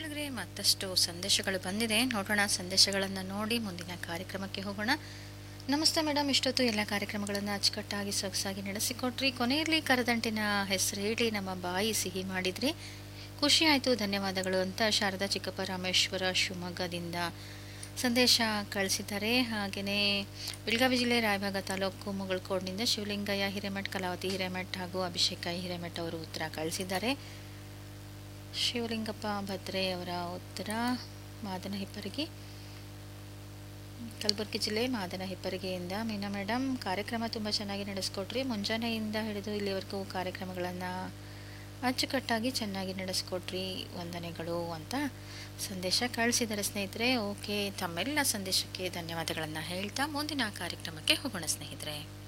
ಕೆಳಗಡೆ ಮತ್ತಷ್ಟು ಸಂದೇಶಗಳು ಬಂದಿದೆ ನೋಡೋಣ ಸಂದೇಶಗಳನ್ನು ನೋಡಿ ಮುಂದಿನ ಕಾರ್ಯಕ್ರಮಕ್ಕೆ ಹೋಗೋಣ ನಮಸ್ತೆ ಮೇಡಮ್ ಇಷ್ಟೊತ್ತು ಎಲ್ಲ ಕಾರ್ಯಕ್ರಮಗಳನ್ನು ಅಚ್ಚುಕಟ್ಟಾಗಿ ಸೊಗಸಾಗಿ ನಡೆಸಿಕೊಟ್ರಿ ಕೊನೆಯಲ್ಲಿ ಕರದಂಟಿನ ಹೆಸರು ಹೇಳಿ ನಮ್ಮ ಬಾಯಿ ಸಿಹಿ ಮಾಡಿದ್ರಿ ಖುಷಿ ಆಯಿತು ಧನ್ಯವಾದಗಳು ಅಂತ ಶಾರದಾ ಚಿಕ್ಕಪ್ಪ ರಾಮೇಶ್ವರ ಶಿವಮೊಗ್ಗದಿಂದ ಸಂದೇಶ ಕಳಿಸಿದ್ದಾರೆ ಹಾಗೆಯೇ ಬೆಳಗಾವಿ ಜಿಲ್ಲೆ ರಾಯಭಾಗ ತಾಲೂಕು ಮುಗಳಕೋಡ್ನಿಂದ ಶಿವಲಿಂಗಯ್ಯ ಹಿರೇಮಠ್ ಕಲಾವತಿ ಹಿರೇಮಠ್ ಹಾಗೂ ಅಭಿಷೇಕ ಹಿರೇಮಠ್ ಅವರು ಉತ್ತರ ಕಳಿಸಿದ್ದಾರೆ ಶಿವಲಿಂಗಪ್ಪ ಭದ್ರೆ ಅವರ ಉತ್ತರ ಮಾದನ ಹಿಪ್ಪರಗಿ ಕಲಬುರಗಿ ಜಿಲ್ಲೆ ಮಾದನ ಹಿಪ್ಪರಿಗೆಯಿಂದ ಮೀನಾ ಮೇಡಮ್ ಕಾರ್ಯಕ್ರಮ ತುಂಬ ಚೆನ್ನಾಗಿ ನಡೆಸ್ಕೊಟ್ರಿ ಮುಂಜಾನೆಯಿಂದ ಹಿಡಿದು ಇಲ್ಲಿವರೆಗೂ ಕಾರ್ಯಕ್ರಮಗಳನ್ನು ಅಚ್ಚುಕಟ್ಟಾಗಿ ಚೆನ್ನಾಗಿ ನಡೆಸ್ಕೊಟ್ರಿ ವಂದನೆಗಳು ಅಂತ ಸಂದೇಶ ಕಳಿಸಿದ್ದಾರೆ ಸ್ನೇಹಿತರೆ ಓಕೆ ತಮ್ಮೆಲ್ಲ ಸಂದೇಶಕ್ಕೆ ಧನ್ಯವಾದಗಳನ್ನು ಹೇಳ್ತಾ ಮುಂದಿನ ಕಾರ್ಯಕ್ರಮಕ್ಕೆ ಹೋಗೋಣ ಸ್ನೇಹಿತರೆ